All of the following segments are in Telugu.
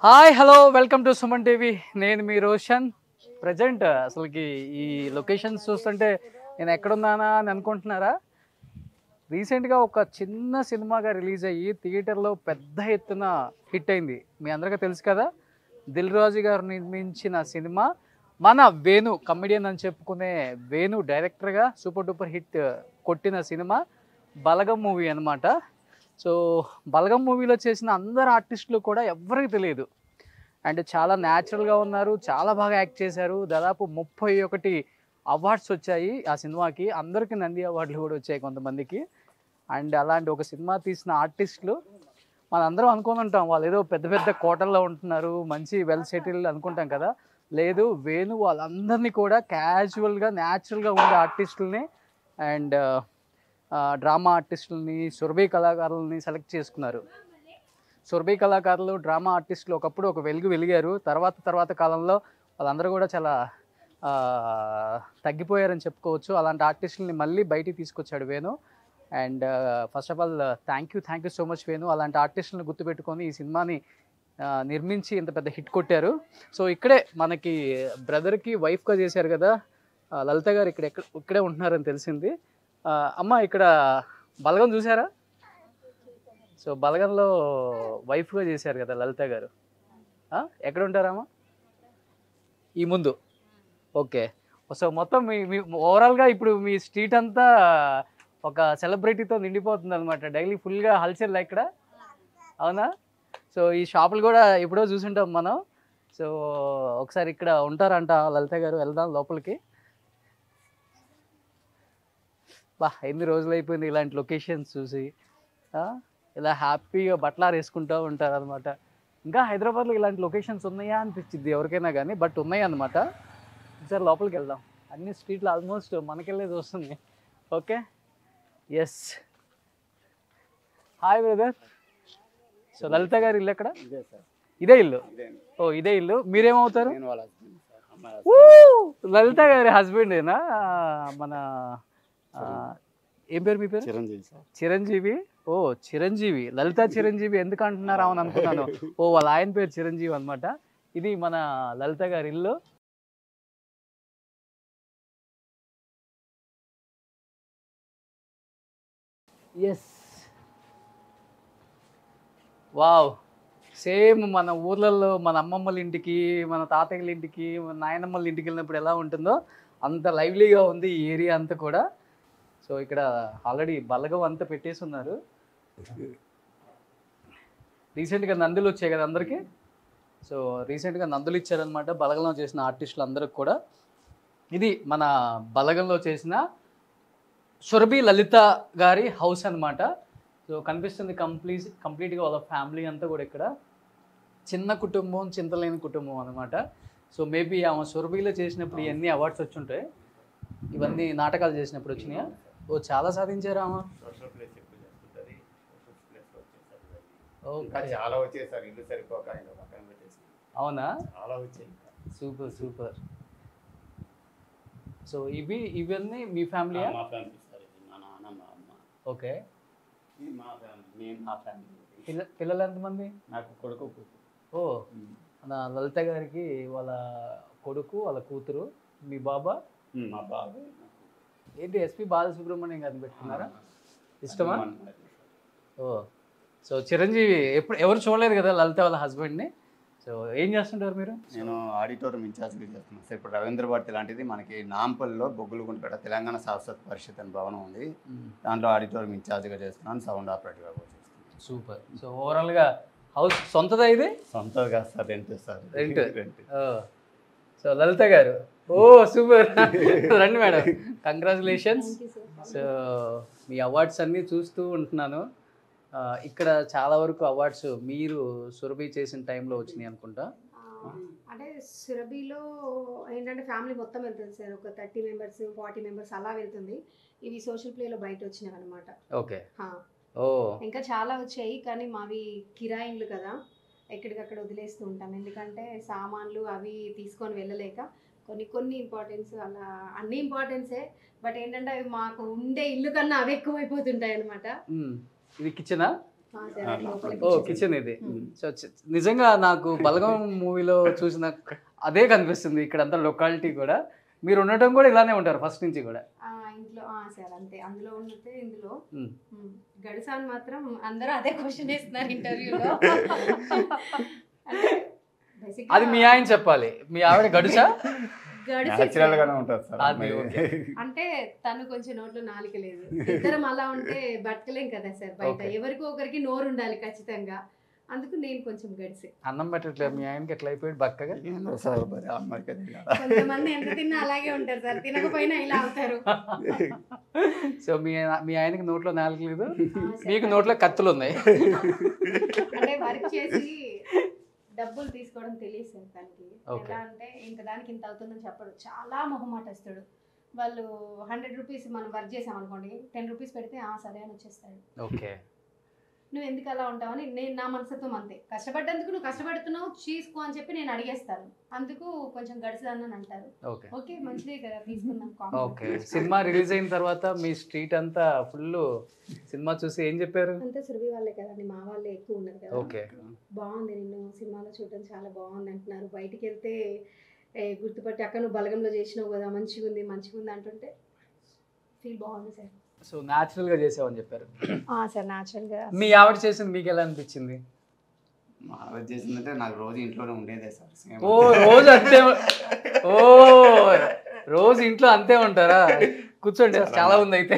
Hi hello welcome to Suman TV నేను మీ రోషన్ ప్రజెంట్ అసలుకి ఈ లొకేషన్స్ చూస్తుంటే నేను ఎక్కడున్నానా అని అనుకుంటున్నారా రీసెంట్గా ఒక చిన్న సినిమాగా రిలీజ్ అయ్యి థియేటర్లో పెద్ద ఎత్తున హిట్ అయింది మీ అందరికీ తెలుసు కదా దిల్ రాజు గారు నిర్మించిన సినిమా మన వేణు కమెడియన్ అని చెప్పుకునే వేణు డైరెక్టర్గా సూపర్ డూపర్ హిట్ కొట్టిన సినిమా బలగం మూవీ అన్నమాట సో బలగం మూవీలో చేసిన అందరు ఆర్టిస్టులు కూడా ఎవరికి తెలియదు అండ్ చాలా న్యాచురల్గా ఉన్నారు చాలా బాగా యాక్ట్ చేశారు దాదాపు ముప్పై ఒకటి అవార్డ్స్ వచ్చాయి ఆ సినిమాకి అందరికీ నంది అవార్డులు కూడా వచ్చాయి కొంతమందికి అండ్ అలాంటి ఒక సినిమా తీసిన ఆర్టిస్టులు మనందరం అనుకుని ఉంటాం వాళ్ళు ఏదో పెద్ద పెద్ద కోటల్లో ఉంటున్నారు మంచి వెల్ సెటిల్డ్ అనుకుంటాం కదా లేదు వేణు వాళ్ళందరినీ కూడా క్యాజువల్గా న్యాచురల్గా ఉండే ఆర్టిస్టులని అండ్ డ్రామా ఆర్టిస్టులని సురభి కళాకారులని సెలెక్ట్ చేసుకున్నారు సురభి కళాకారులు డ్రామా ఆర్టిస్టులు ఒకప్పుడు ఒక వెలుగు వెలిగారు తర్వాత తర్వాత కాలంలో వాళ్ళందరూ కూడా చాలా ఆ, తగ్గిపోయారని చెప్పుకోవచ్చు అలాంటి ఆర్టిస్టులని మళ్ళీ బయటికి తీసుకొచ్చాడు Venu and first of all thank you thank you so much Venu అలాంటి ఆర్టిస్టులను గుర్తుపెట్టుకొని ఈ సినిమాని ఆ, నిర్మించి ఇంత పెద్ద హిట్ కొట్టారు సో ఇక్కడే మనకి బ్రదర్కి వైఫ్గా చేశారు కదా ఆ, లలిత గారు ఇక్కడ ఎక్కడ ఇక్కడే ఉంటున్నారని తెలిసింది ఆ, అమ్మ ఇక్కడ బలగం చూసారా సో బలగంలో వైఫ్గా చేశారు కదా లలిత గారు ఆ, ఎక్కడ ఉంటారమ్మా ఈ ముందు ఓకే సో మొత్తం మీ మీ ఓవరాల్గా ఇప్పుడు మీ స్ట్రీట్ అంతా ఒక సెలబ్రిటీతో నిండిపోతుంది అనమాట డైలీ ఫుల్గా హల్చల్ ఇక్కడ అవునా సో ఈ షాపులు కూడా ఎప్పుడో చూసుంటాం మనం సో ఒకసారి ఇక్కడ ఉంటారంట లలిత గారు వెళ్దాం లోపలికి బా ఎన్ని రోజులు అయిపోయింది ఇలాంటి లొకేషన్స్ చూసి ఆ, ఇలా హ్యాపీగా బట్టలారు వేసుకుంటూ ఉంటారు అనమాట ఇంకా హైదరాబాద్లో ఇలాంటి లొకేషన్స్ ఉన్నాయా అనిపించింది ఎవరికైనా కానీ బట్ ఉన్నాయి అనమాట ఒకసారి లోపలికి వెళ్దాం అన్ని స్ట్రీట్లు ఆల్మోస్ట్ మనకెళ్ళేది వస్తుంది okay yes hi brother so Lalitha గారి ఇల్లు ఎక్కడ ఇదే సార్ ఇదే ఇల్లు ఇదే ఓ ఇదే ఇల్లు మీరేమవుతారు నేను వాళ్ళ husband సార్ అమ్మాయి ఊ! లలిత గారి హస్బెండేనా మన ఆ, ఏం పేరు మీ పేరు చిరంజీవి సార్ చిరంజీవి ఓ చిరంజీవి లలిత చిరంజీవి ఎందుకు అంటున్నారా అని అనుకున్నాను ఓ వాళ్ళ ఆయన పేరు చిరంజీవి అన్నమాట ఇది మన లలిత గారి ఇల్లు ఎస్ వావ్ సేమ్ మన ఊర్లలో మన అమ్మమ్మల ఇంటికి మన తాతయ్యల ఇంటికి మన నాయనమ్మల ఇంటికి వెళ్ళినప్పుడు ఎలా ఉంటుందో అంత లైవ్లీగా ఉంది ఈ ఏరియా అంతా కూడా సో ఇక్కడ ఆల్రెడీ బలగం అంతా పెట్టేసి ఉన్నారు రీసెంట్గా నందులు వచ్చాయి కదా అందరికీ సో రీసెంట్గా నందులు ఇచ్చారనమాట బలగంలో చేసిన ఆర్టిస్టులు అందరికి కూడా ఇది మన బలగంలో చేసిన సురభి లలిత గారి హౌస్ అన్నమాట సో కనిపిస్తుంది కంప్లీట్ కంప్లీట్గా వాళ్ళ ఫ్యామిలీ అంతా కూడా ఇక్కడ చిన్న కుటుంబం చింతలేని కుటుంబం అనమాట సో మేబీ ఆమె సురభిలో చేసినప్పుడు ఇవన్నీ అవార్డ్స్ వచ్చి ఉంటాయి ఇవన్నీ నాటకాలు చేసినప్పుడు వచ్చినాయా ఓ చాలా సాధించారు ఆమె సోషల్ ప్లేస్ ఎక్కువ చేస్తుంటది సోషల్ ప్లేస్ వచ్చేసరి ఓ ఇంకా చాలా వచ్చేసారు ఇల్లు సరిపోక ఇంకా పక్కన పెట్టేసి అవునా చాలా వచ్చాయి ఇంకా సూపర్ సూపర్ సో ఇవి ఇవన్నీ మీ ఫ్యామిలీ మా ఫ్యామిలీ సార్ ఇది మా నాన్న మా అమ్మ ఓకే ఇది మా ఫ్యామిలీ నేను మా ఫ్యామిలీ పిల్ల పిల్లలు ఎంతమంది నాకు కొడుకు కూతురు ఓ మన లలిత గారికి వాళ్ళ కొడుకు వాళ్ళ కూతురు మీ బాబా ఉమ్, మా బాబాయ్ ఏంటి ఎస్పి బాలసుబ్రహ్మణ్యం గారిని పెట్టుకున్నారా ఇష్టమా ఓ సో చిరంజీవి ఎప్పుడు ఎవరు చూడలేదు కదా లలిత వాళ్ళ హస్బెండ్ని సో ఏం చేస్తుంటారు మీరు నేను ఆడిటోరియం ఇన్ఛార్జ్గా చేస్తున్నాను సార్ ఇప్పుడు రవీంద్ర భారతి లాంటిది మనకి నాంపల్లిలో బొగ్గులగుంటపేట తెలంగాణ శాశ్వత పరిషత్ అని భవనం ఉంది దాంట్లో ఆడిటోరియం ఇన్ఛార్జ్గా చేస్తున్నాను సౌండ్ ఆపరేటివ్గా కూడా చేస్తున్నాను సూపర్ సో ఓవరాల్గా హౌస్ సొంతదా ఇది సొంతగా sir rent sir Rent. Rent ఓ సో లలిత గారు ఓ సూపర్ రండి మేడం కంగ్రాచులేషన్స్ సో మీ అవార్డ్స్ అన్నీ చూస్తూ ఉంటున్నాను ఆ, ఇక్కడ చాలా వరకు అవార్డ్స్ మీరు సురభి చేసిన టైంలో వచ్చినాయి అనుకుంటా ఆ, అంటే సురభిలో ఏంటంటే ఫ్యామిలీ మొత్తం వెళ్తుంది సార్ ఒక థర్టీ మెంబర్స్ ఫార్టీ మెంబర్స్ అలా వెళ్తుంది ఇవి సోషల్ ప్లేలో బయట వచ్చినవి అనమాట ఓకే ఓ ఇంకా చాలా వచ్చాయి కానీ మావి కిరాయిన్లు కదా ఎక్కడికక్కడ వదిలేస్తూ ఉంటాం ఎందుకంటే సామాన్లు అవి తీసుకొని వెళ్ళలేక కొన్ని కొన్ని ఇంపార్టెన్స్ అలా అన్ని ఇంపార్టెన్సే బట్ ఏంటంటే అవి మాకు ఉండే ఇల్లు కన్నా అవి ఎక్కువైపోతుంటాయి అనమాట మ్, ఇది కిచెనా ఆ, సార్, అది లోపల ఓ kitchen. కిచెన్ ఇది Hmm. సో చి- నిజంగా నాకు బలగం మూవీలో చూసిన అదే కనిపిస్తుంది ఇక్కడ అంతా లొకాలిటీ కూడా మీరు ఉండటం కూడా ఇలానే ఉంటారు ఫస్ట్ నుంచి కూడా ఆ, ఇంట్లో ఆ, సార్ అంతే అందులో ఉన్నట్టే ఇందులో Hmm. ఉమ్. గడుసాన్ మాత్రం అందరూ అదే క్వశ్చన్ వేస్తున్నారు ఇంటర్వ్యూలో అది మీ ఆయన చెప్పాలి మీ ఆవిడ గడుసా న్యాచురల్ గానే ఉంటుంది సార్ అది ఓకే. అంటే తను కొంచెం నోట్లో నాలుక లేదు ఇద్దరం అలా ఉంటే బతకలేం కదా సార్ బయట Okay. ఎవరికో ఒకరికి నోరు ఉండాలి ఖచ్చితంగా అందుకు నేను కొంచెం గడిసే అన్నం పెట్టట్లేదు మీ ఆయనకి ఎట్లా అయిపోయాడు బక్కగా ఏందో సార్ మరి అమ్మాయికి అది కాదు. కొంతమంది ఎంత తిన్నా అలాగే ఉంటారు సార్ తినకపోయినా ఇలా అవుతారు సో మీ మీ ఆయనకి నోట్లో నాలుగు లేదు ఆ, సార్. మీకు నోట్లో కత్తులు ఉన్నాయి అంటే వర్క్ చేసి డబ్బులు తీసుకోవడం తెలియదు సార్ తనకి Okay. ఎలా అంటే ఇంత దానికి ఇంత అవుతుందని చెప్పడు చాలా మొహమాటస్తాడు వాళ్ళు హండ్రెడ్ రూపీస్ మనం వర్క్ చేసాం అనుకోండి టెన్ రూపీస్ పెడితే ఆ సరే అని వచ్చేస్తాడు ఓకే నువ్వు ఎందుకు అలా ఉంటావని నేను నా మనస్తత్వం అంతే కష్టపడ్డందుకు నువ్వు కష్టపడుతున్నావు తీసుకో అని చెప్పి నేను అడిగేస్తాను అందుకు కొంచెం గడిచిదాన్ని అంటారు ఓకే ఓకే మంచిదే కదా తీసుకుందాం ఓకే సినిమా రిలీజ్ అయిన తర్వాత మీ స్ట్రీట్ అంతా ఫుల్ సినిమా చూసి ఏం చెప్పారు అంతా సురభి వాళ్ళే కదండి మా వాళ్ళే ఎక్కువ ఉన్నారు కదా ఓకే బాగుంది నిన్ను సినిమాలో చూడడం చాలా బాగుంది అంటున్నారు బయటికి వెళ్తే ఏ, గుర్తుపట్టి అక్క నువ్వు బలగంలో చేసినావు కదా మంచిగా ఉంది మంచిగా ఉంది అంటుంటే ఫీల్ బాగుంది సార్ సో న్యాచురల్ గా చేసావని చెప్పారు సార్ న్యాచురల్గా మీ ఆవిడ చేసింది మీకు ఎలా అనిపించింది మా ఆవిడ చేసిందంటే నాకు రోజు ఇంట్లోనే ఉండేదే సార్ సేమ్ ఓ రోజు అంతే ఓ రోజు ఇంట్లో అంతే ఉంటారా కూర్చోండి చాలా ఉంది అయితే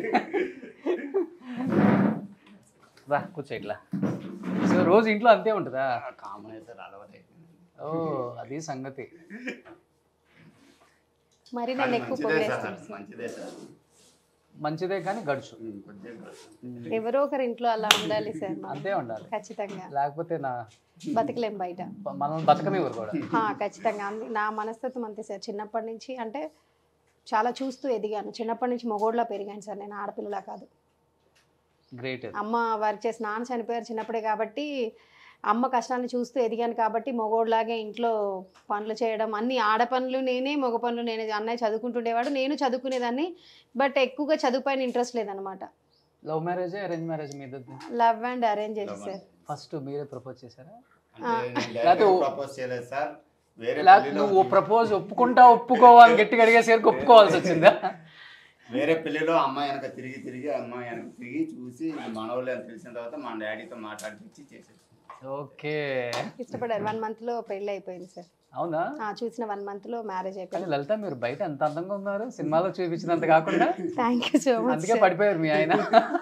రా కూర్చో ఇట్లా సో రోజు ఇంట్లో అంతే ఉంటుందా కామన్ సార్ అలవాటు అయిపోయింది ఓ అది సంగతి మరి కానీ నేను ఎక్కువ మంచిదే సార్ పొగేస్తాను సార్. మంచిదే సార్ మంచిదే కానీ గడుచు ఉమ్, కొద్దిగా కాదు. ఎవరో ఒకరి ఇంట్లో అలా ఉండాలి సార్ మనం. అంతే ఉండాలి ఖచ్చితంగా లేకపోతే నా బతకలేం బయట మనల్ని బతకనివ్వరు కూడా ఆ, ఖచ్చితంగా అంది నా మనస్తత్వం అంతే సార్ చిన్నప్పటి నుంచి అంటే చాలా చూస్తూ ఎదిగాను చిన్నప్పటి నుంచి మొగోడ్లా పెరిగాను సార్ నేను ఆడపిల్లలా కాదు గ్రేట్ అమ్మ వర్క్ చేసి నాన్న చనిపోయారు చిన్నప్పుడే కాబట్టి అమ్మ కష్టాన్ని చూస్తూ ఎదిగాను కాబట్టి మొగోడ్లాగే ఇంట్లో పనులు చేయడం అన్ని ఆడ పనులు నేనే మగ పనులు నేనే అన్నయ్య చదువుకుంటుండేవాడు నేను చదువుకునేదాన్ని బట్ ఎక్కువగా చదువు పైన ఇంట్రెస్ట్ లేదనమాట లవ్ మ్యారేజ్ అరేంజ్ మ్యారేజ్ మీ ఇద్దరిది లవ్ అండ్ అరేంజ్ చేసి సార్ ఫస్ట్ మీరే ప్రపోజ్ చేశారా అంటే నేను లేకపోతే direct ఓ- ప్రపోజ్ చేయలేదు సార్ వేరే లేకపోతే పెళ్లిలో నువ్వు ప్రపోజ్ ఒప్పుకుంటా ఒప్పుకోవాలి గట్టిగా అడిగేసరికి ఒప్పుకోవాల్సి వచ్చిందా వేరే పెళ్లిలో అమ్మాయి వెనక తిరిగి తిరిగి అమ్మాయి వెనక తిరిగి చూసి మనోళ్ళు అని తెలిసిన తర్వాత మా డాడీతో మాట్లాడిపించి చేసేది ఓకే ఇష్టపడారు వన్ మంత్లో పెళ్ళి అయిపోయింది సార్ అవునా ఆ, చూసిన వన్ మంత్లో మ్యారేజ్ కానీ అయిపోయింది లలిత మీరు బయట ఎంత అందంగా ఉన్నారు సినిమాలో చూపించినంత కాకుండా థ్యాంక్ యూ సో మచ్ అందుకే పడిపోయారు మీ ఆయన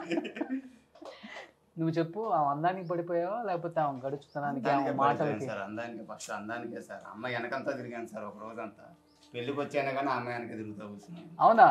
నువ్వు చెప్పు ఆ అందానికి పడిపోయావా లేకపోతే ఆమె గడుచుతనానికి ఆమె అందానికే మాటలకి పడిపోయాను సార్ అందానికి ఫస్ట్ అందానికే సార్ అమ్మాయి వెనకంతా తిరిగాను సార్ ఒక రోజంతా పెళ్లికి వచ్చాను కానీ అమ్మాయి వెనక తిరుగుతూ కూర్చున్నాను అవునా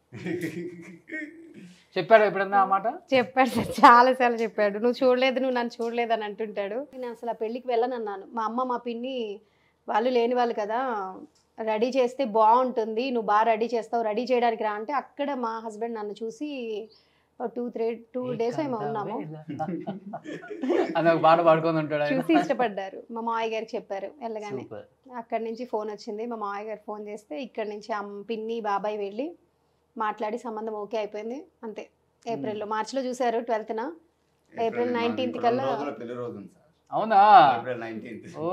చెప్పాడు ఎప్పుడన్నా ఆ మాట చెప్పాడు సార్ చాలా సార్లు చెప్పాడు నువ్వు చూడలేదు నువ్వు నన్ను చూడలేదు అని అంటుంటాడు నేను అసలు ఆ పెళ్ళికి వెళ్ళనన్నాను మా అమ్మ మా పిన్ని వాళ్ళు లేని వాళ్ళు కదా రెడీ చేస్తే బాగుంటుంది నువ్వు బాగా రెడీ చేస్తావు రెడీ చేయడానికి రా అంటే అక్కడ మా హస్బెండ్ నన్ను చూసి టూ త్రీ టూ డేస్ ఏమో ఉన్నాము అని ఒక పాట పాడుకొని ఉంటాడు ఆయన చూసి ఇష్టపడ్డారు మా మావయ్య గారికి చెప్పారు వెళ్ళగానే సూపర్ అక్కడి నుంచి ఫోన్ వచ్చింది మా మావయ్య గారు ఫోన్ చేస్తే ఇక్కడి నుంచి అమ్మ పిన్ని బాబాయ్ వెళ్ళి మాట్లాడి సంబంధం ఓకే అయిపోయింది అంతే ఏప్రిల్లో మార్చిలో చూశారు ట్వెల్త్న ఏప్రిల్ 19th కల్లా- రోజుల పెళ్లి రోజు ఉంది సార్ అవునా ఏప్రిల్ నైన్టీన్త్ ఓ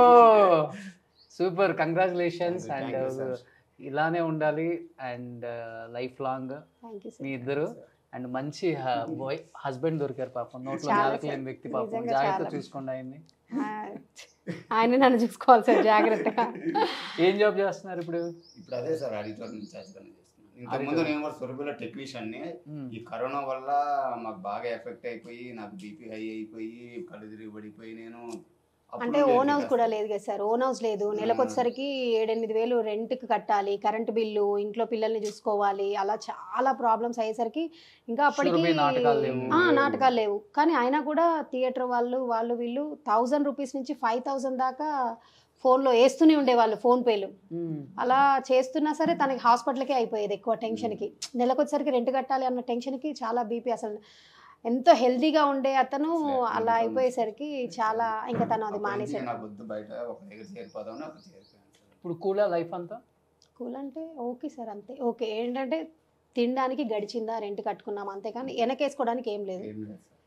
super congratulations Thank and you, sir. ఇలానే ఉండాలి and life long thank you మీ ఇద్దరు అండ్ మంచి బాయ్ హస్బెండ్ దొరికారు పాపం నోట్లో చాలా నాలుకలేని వ్యక్తి పాపం నిజంగా జాగ్రత్త చాలా. చూసుకోండి ఆయన్ని ఆయన నన్ను చూసుకోవాలి సార్ జాగ్రత్తగా ఏం జాబ్ చేస్తున్నారు ఇప్పుడు ఇప్పుడు అదే సార్ ఆడిటర్ ఇన్ఛార్జ్ గానే చేస్తున్నాను ఇంతకుముందు నేను కూడా సురభిలో టెక్నీషియన్ని మ్మ్. ఈ కరోనా వల్ల మాకు బాగా ఎఫెక్ట్ అయిపోయి నాకు బీపీ హై అయిపోయి కళ్ళు తిరిగి పడిపోయి నేను అప్పుడు అంటే లేదు ఓన్ హౌస్ కదా కూడా సార్. లేదు కదా సార్ ఓన్ హౌస్ లేదు నెలకు వచ్చేసరికి ఏడెనిమిది వేలు రెంట్కి కట్టాలి కరెంట్ బిల్లు ఇంట్లో పిల్లల్ని చూసుకోవాలి అలా చాలా ప్రాబ్లమ్స్ అయ్యేసరికి ఇంకా అప్పటికి సురభి నాటకాలు లేవు. ఆ, నాటకాలు లేవు కానీ అయినా కూడా థియేటర్ వాళ్ళు వాళ్ళు వీళ్ళు థౌజండ్ రూపీస్ నుంచి ఫైవ్ థౌజండ్ దాకా ఫోన్లో వేస్తూనే ఉండేవాళ్ళు ఫోన్ పేలు మ్మ్. అలా చేస్తున్నా సరే తనకి హాస్పిటల్కే అయిపోయేది ఎక్కువ టెన్షన్కి నెలకు వచ్చేసరికి రెంట్ కట్టాలి అన్న టెన్షన్కి చాలా బీపీ అసలు ఎంతో హెల్తీగా ఉండే అతను అసలు అలా ఎంత అయిపోయేసరికి చాలా ఇంకా తను అది అప్పటి నుంచి మానేశాడు నాకు వద్దు బయట ఒక దగ్గర చేరిపోదామని అప్పుడు చేరిపోయాను సార్ ఇప్పుడు కూలా లైఫ్ అంతా కూల్ అంటే ఓకే సార్ అంతే ఓకే ఏంటంటే తినడానికి గడిచిందా రెంట్ కట్టుకున్నాం అంతేకాని వెనకేసుకోవడానికి ఏం లేదు ఏం లేదు సార్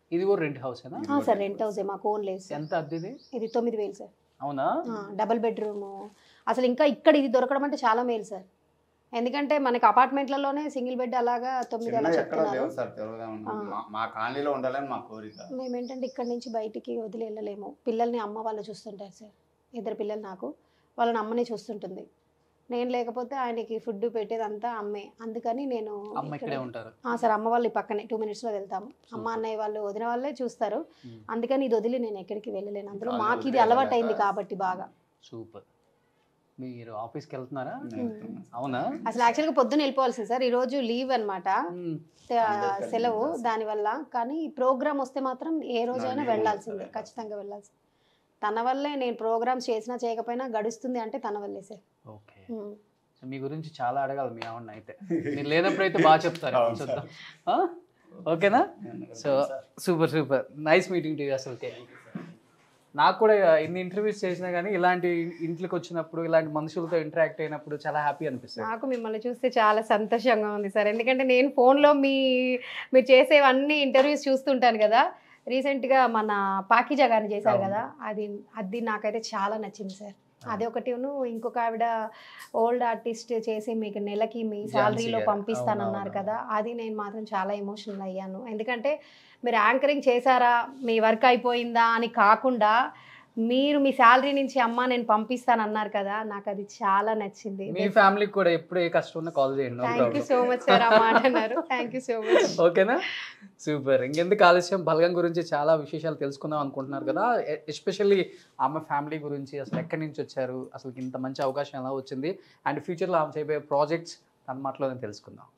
ఇది కూడా రెంట్ హౌసేనా ఆ, సార్ రెంట్ హౌసే మాకు ఓన్ లేదు సార్ ఎంత అద్దెది ఇది తొమ్మిది వేలు సార్ అవునా ఆ, డబుల్ బెడ్రూమ్ అసలు ఇంకా ఇక్కడ ఇది దొరకడం అంటే చాలా మేలు సార్ ఎందుకంటే మనకి అపార్ట్మెంట్లలోనే సింగిల్ బెడ్ అలాగా తొమ్మిది అలా చిన్న ఎక్కడ చెప్తున్నారు లేవు సార్ తిరుగుదాం ఆ. మా- మా కాలనీలో ఉండాలని మా కోరిక మేము ఏంటంటే ఇక్కడి నుంచి బయటికి వదిలి వెళ్ళలేము పిల్లల్ని అమ్మ వాళ్ళు చూస్తుంటారు సార్ ఇద్దరు పిల్లలు నాకు వాళ్ళని అమ్మనే చూస్తుంటుంది నేను లేకపోతే ఆయనకి ఫుడ్ పెట్టేదంతా అమ్మే అందుకని నేను అమ్మ ఇక్కడ- ఇక్కడే ఉంటారు ఆ, సార్ అమ్మ వాళ్ళు ఈ పక్కనే టూ మినిట్స్లో వెళ్తాము అమ్మ అన్నయ్య వాళ్ళు వదిన వాళ్ళే చూస్తారు Hmm. అందుకని ఇది వదిలి నేను ఎక్కడికి వెళ్ళలేను అందులో కాలేజ్ మాకు ఇది వదిలి అలవాటు అయింది వెళ్ళాక? కాబట్టి బాగా సూపర్ మీరు ఆఫీస్కి వెళ్తున్నారా నేను వెళ్తున్నాను. అవునా అసలు యాక్చువల్గా పొద్దున్న వెళ్ళిపోవాల్సింది సార్ ఈరోజు లీవ్ అనమాట మ్మ్. అందరికీ సెలవు వెళ్ళాల్సింది. దానివల్ల కానీ ప్రోగ్రామ్ వస్తే మాత్రం ఏ రోజైనా leave వెళ్ళాల్సిందే ఉంటుంది. ఖచ్చితంగా వెళ్ళాల్సిందే తన వల్లే నేను ప్రోగ్రామ్స్ చేసినా చేయకపోయినా గడుస్తుంది అంటే తన వల్లే సార్ ఓకే ఉమ్. సో మీ గురించి చాలా అడగాలి మీ ఆవిడ అయితే మీరు లేనప్పుడు అయితే బాగా చెప్తారు అవును చూద్దాం ఆ? ఓకేనా నేను సో వెళ్తాను sir. Super super nice meeting to అసలుకే నాకు కూడా ఎన్ని ఇంటర్వ్యూస్ చేసినా కానీ ఇలాంటి ఇంట్లోకి వచ్చినప్పుడు ఇలాంటి మనుషులతో ఇంటరాక్ట్ అయినప్పుడు చాలా హ్యాపీ అనిపిస్తుంది నాకు మిమ్మల్ని చూస్తే చాలా సంతోషంగా ఉంది సార్ ఎందుకంటే నేను ఫోన్లో మీ మీరు చేసేవన్నీ ఇంటర్వ్యూస్ చూస్తుంటాను కదా రీసెంట్గా మన పాకిజా గారిని చేశారు అవును. కదా అది అది నాకైతే చాలా నచ్చింది సార్ అది ఒకటి ఇంకొక ఆవిడ ఓల్డ్ ఆర్టిస్ట్ చేసి మీకు నెలకి మీ ఝాన్సీ శాలరీలో గారు. పంపిస్తానన్నారు అవును, కదా అది నేను మాత్రం చాలా ఎమోషనల్ అయ్యాను ఎందుకంటే మీరు యాంకరింగ్ చేశారా మీ వర్క్ అయిపోయిందా అని కాకుండా మీరు మీ శాలరీ నుంచి అమ్మ నేను పంపిస్తాను అన్నారు కదా నాకు అది చాలా నచ్చింది మీ ఫ్యామిలీకి కూడా ఎప్పుడు ఏ కష్టం ఉన్నా కాల్ చేయండి no thank you problem so much sir ఆ మాట అన్నారు థ్యాంక్ యూ సో మచ్ ఓకేనా సూపర్ ఇంకెందుకు ఆలస్యం బలగం గురించి చాలా విశేషాలు తెలుసుకుందాం అనుకుంటున్నారు కదా ఎస్పెషల్లీ ఆమె ఫ్యామిలీ గురించి అసలు ఎక్కడి నుంచి వచ్చారు అసలు ఇంత మంచి అవకాశం ఎలా వచ్చింది అండ్ ఫ్యూచర్లో ఆమె చేయబోయే ప్రాజెక్ట్స్ తన మాటలోనే తెలుసుకుందాం